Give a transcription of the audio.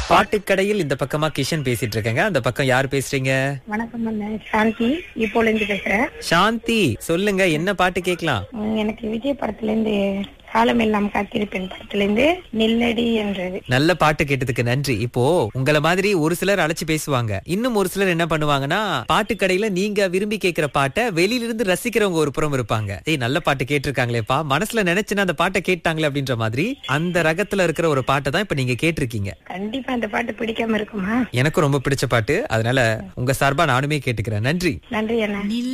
பாட்டுக்கடையில் இந்த பக்கமா கிஷன் பேசிட்டு இருக்கேங்க அந்த பக்கம் யார் பேசுறீங்க வணக்கம் அண்ணே சாந்தி இப்போல இருந்து பேசுறேன் சாந்தி சொல்லுங்க என்ன பாட்டு கேட்கலாம் உம், எனக்கு விஜய் படத்துல இருந்து காலம் எல்லாம் காத்திருப்பேன் படத்துல இருந்து நெல்லடி என்றது நல்ல பாட்டு கேட்டதுக்கு நன்றி இப்போ உங்கள மாதிரி ஒரு சிலர் அழைச்சு பேசுவாங்க இன்னும் ஒரு சிலர் என்ன பண்ணுவாங்கன்னா பாட்டுக்கடையில நீங்க விரும்பி கேட்கிற பாட்டை வெளியில இருந்து ரசிக்கிறவங்க ஒரு புறம் இருப்பாங்க ஏய் நல்ல பாட்டு கேட்டிருக்காங்களேப்பா மனசுல நினைச்சுன்னா அந்த பாட்டை கேட்டாங்களே அப்படின்ற மாதிரி அந்த ரகத்துல இருக்கிற ஒரு பாட்டை தான் இப்ப நீங்க கேட்டிருக்கீங்க கண்டிப்பா அந்த பாட்டு பிடிக்காம இருக்குமா எனக்கும் ரொம்ப பிடிச்ச பாட்டு அதனால உங்க சார்பா நானுமே கேட்டுக்கிறேன் நன்றி நன்றி அண்ணா